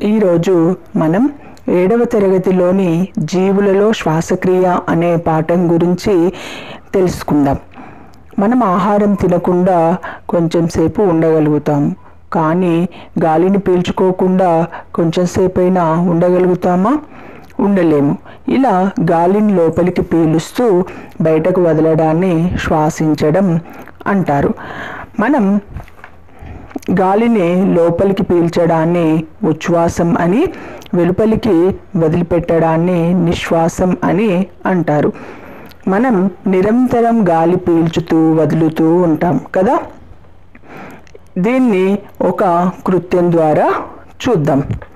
ఈరోజు మనం ఏడవ తరగతిలోని జీవులలో శ్వాసక్రియ అనే పాఠం గురించి తెలుసుకుందాం మనం ఆహారం తినకుండా కొంచెం సేపు ఉండగలుగుతాం కానీ గాలిని పీల్చుకోకుండా కొంచెం సేపు అయినా ఉండగలుగుతామా ఉండలేము ఇలా గాలిని లోపలికి పీలుస్తూ బయటకు వదలడాన్ని శ్వాసించడం అంటారు మనం గాలిని లోపలికి పీల్చడాన్ని ఉచ్ఛ్వాసం అని వెలుపలికి వదిలిపెట్టడాన్ని నిశ్వాసం అని అంటారు మనం నిరంతరం గాలి పీల్చుతూ వదులుతూ ఉంటాం కదా దీన్ని ఒక కృత్యం ద్వారా చూద్దాం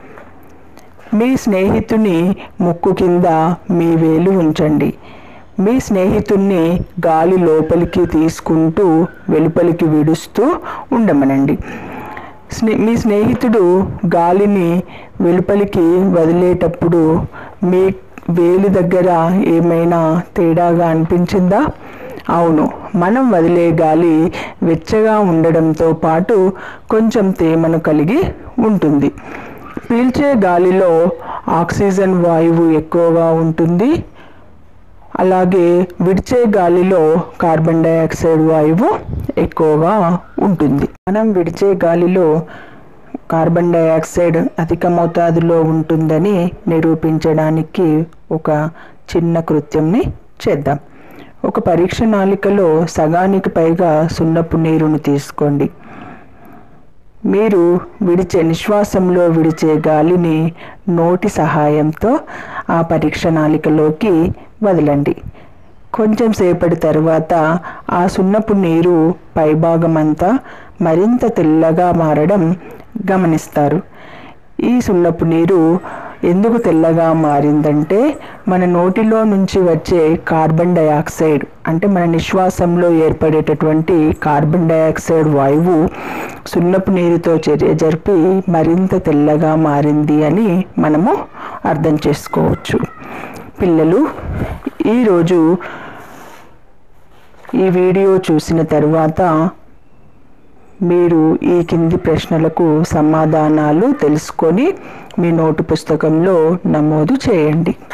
మీ స్నేహితుని ముక్కు కింద మీ వేలు ఉంచండి మీ స్నేహితుణ్ణి గాలి లోపలికి తీసుకుంటూ వెలుపలికి విడుస్తూ ఉండమనండి స్నే మీ స్నేహితుడు గాలిని వెలుపలికి వదిలేటప్పుడు మీ వేలి దగ్గర ఏమైనా తేడాగా అనిపించిందా అవును మనం వదిలే గాలి వెచ్చగా ఉండడంతో పాటు కొంచెం తేమను కలిగి ఉంటుంది పీల్చే గాలిలో ఆక్సిజన్ వాయువు ఎక్కువగా ఉంటుంది అలాగే విడిచే గాలిలో కార్బన్ డైఆక్సైడ్ వాయువు ఎక్కువగా ఉంటుంది మనం విడిచే గాలిలో కార్బన్ డైఆక్సైడ్ అధిక మోతాదులో ఉంటుందని నిరూపించడానికి ఒక చిన్న కృత్యంని చేద్దాం ఒక పరీక్ష నాళికలో సగానికి పైగా సున్నపు నీరును తీసుకోండి మీరు విడిచే నిశ్వాసంలో విడిచే గాలిని నోటి సహాయంతో ఆ పరీక్ష నాళికలోకి వదలండి కొంచెం సేపటి తర్వాత ఆ సున్నపు నీరు పైభాగమంతా మరింత తెల్లగా మారడం గమనిస్తారు ఈ సున్నపు నీరు ఎందుకు తెల్లగా మారిందంటే మన నోటిలో నుంచి వచ్చే కార్బన్ డయాక్సైడ్ అంటే మన నిశ్వాసంలో ఏర్పడేటటువంటి కార్బన్ డయాక్సైడ్ వాయువు సున్నపు నీరుతో చర్య జరిపి మరింత తెల్లగా మారింది అని మనము అర్థం చేసుకోవచ్చు పిల్లలు ఈరోజు ఈ వీడియో చూసిన తర్వాత మీరు ఈ కింది ప్రశ్నలకు సమాధానాలు తెలుసుకొని మీ నోటు పుస్తకంలో నమోదు చేయండి